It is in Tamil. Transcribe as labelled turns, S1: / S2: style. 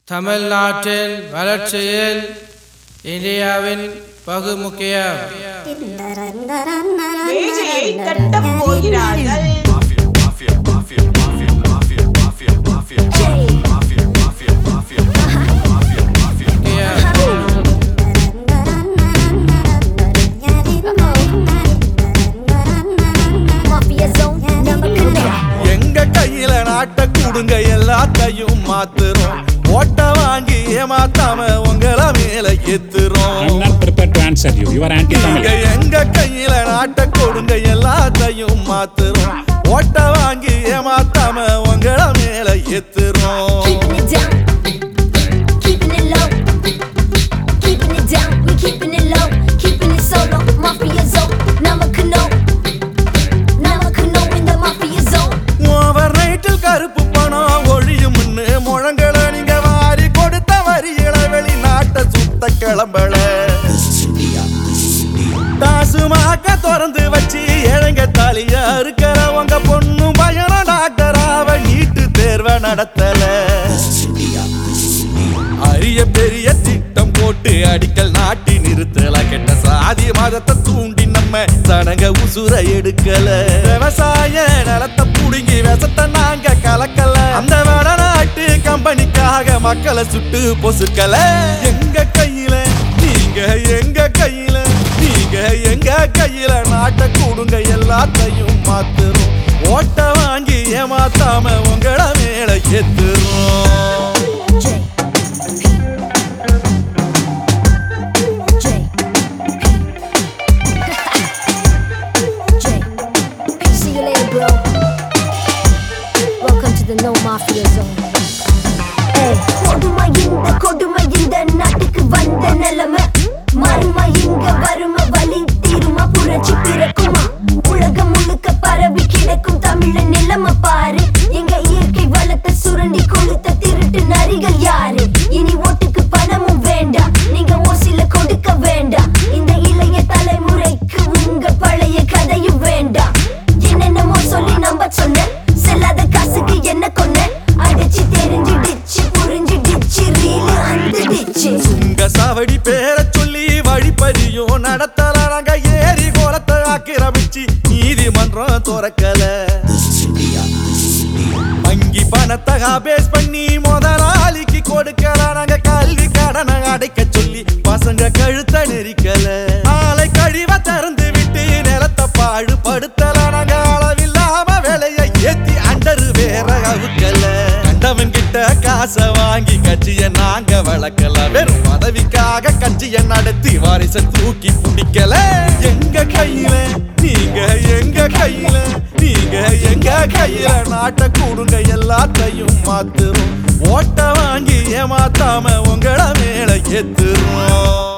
S1: தமிழ்நாட்டின் வளர்ச்சியில் இந்தியாவின் பகுமுக்கியம்
S2: மேஜையை தட்டப் போகிறார்கள்
S3: எங்க கையில நாட்ட கூடுங்க எல்லாத்தையும் மாத்துறோம் ஓட்ட வாங்கி ஏமாத்தாம உங்களை மேல ஏத்துறோம்
S4: I'm not prepared to answer you. You are
S3: இங்க
S4: anti-Tamil.
S3: எங்க கையில நாட்ட கொடுங்க எல்லாத்தையும் மாத்துறோம் ஓட்ட வாங்கி ஏமாத்தாம உங்களை மேல ஏத்துறோம்
S5: Keeping it down, keeping it low, keeping it down, we keeping it low, keeping it solo, mafia zone, நமக்கு no, நமக்கு no in the mafia zone.
S3: Over நைட்டில் கருப்பு பணம் ஒழியும்னு முழங்களை நீங்க வாரி கொடுத்த வரிகளை வெளிநாட்டை சுத்த கிளம்பல டாசுமாக திறந்து வச்சு இழங்க தாலிய இருக்கிற உங்க பொண்ணும் பயணம் டாக்டராவ நீட்டு தேர்வை நடத்தல அரிய பெரிய திட்டம் போட்டு அடிக்கல் நாட்டி நிறுத்தல கெட்ட சாதி மதத்தை தூண்டி நம்ம சடங்க உசுர எடுக்கல விவசாய நிலத்தை புடுங்கி விஷத்தை நாங்க கலக்கல அந்த வடநாட்டு கம்பெனிக்காக மக்களை சுட்டு பொசுக்கல எங்க கையில நீங்க எங்க கையில நீங்க எங்க கையில நாட்டை கூடுங்க எல்லாத்தையும் மாத்துறோம் ஓட்ட வாங்கி ஏமாத்தாம உங்கள மேல ஏத்துறோம்
S5: J, P, J, P, J, P. See you later, bro. Welcome to the no mafia zone. Hey. கொடுமை இந்த கொடுமை இந்த நாட்டுக்கு வந்த நிலைமை மறுமை இங்க வரும வலி தீருமா புரட்சி பிறக்குமா உலகம் முழுக்க பரவி கிடக்கும் தமிழ நிலைமை பாரு எங்க இயற்கை வளத்தை சுரண்டி கொளுத்த திருட்டு நரிகள் யாரு இனி ஓட்டுக்கு பணமும் வேண்டாம் நீங்க ஓசில கொடுக்க வேண்டாம் இந்த இளைய தலைமுறைக்கு உங்க பழைய கதையும் வேண்டாம் என்னென்னமோ சொல்லி நம்ப சொன்ன செல்லாத காசுக்கு என்ன கொன்ன அடிச்சு தெரிஞ்சிடுச்சு புரிஞ்சிடுச்சு ரீலு வந்துடுச்சு
S3: உங்க சாவடி பேரை சொல்லி வழிப்பறியும் நடத்தல நாங்க ஏரி கோலத்தை ஆக்கிரமிச்சு நீதிமன்றம் துறக்கல வங்கி பணத்தை பேஸ் பண்ணி முதலாளிக்கு கொடுக்கல நாங்க கல்வி கடனை அடைக்க சொல்லி பசங்க கழுத்த நெரிக்கல ஆலை கழிவ திறந்து விட்டு நிலத்தை பாடுபடுத்தல நாங்க அளவில்லாம விலையை ஏத்தி அண்டரு வேற அவுக்கல கண்டவன் கிட்ட காசை வாங்கி கட்சிய நாங்க வளர்க்கல வெறும் பதவிக்காக கட்சிய நடத்தி வாரிச தூக்கி பிடிக்கல எங்க கையில நீங்க எங்க கையில நீங்க எங்க கையில நாட்டை கூடுங்க எல்லாத்தையும் மாத்துறோம் ஓட்ட வாங்கி ஏமாத்தாம உங்கள மேல ஏத்துறோம்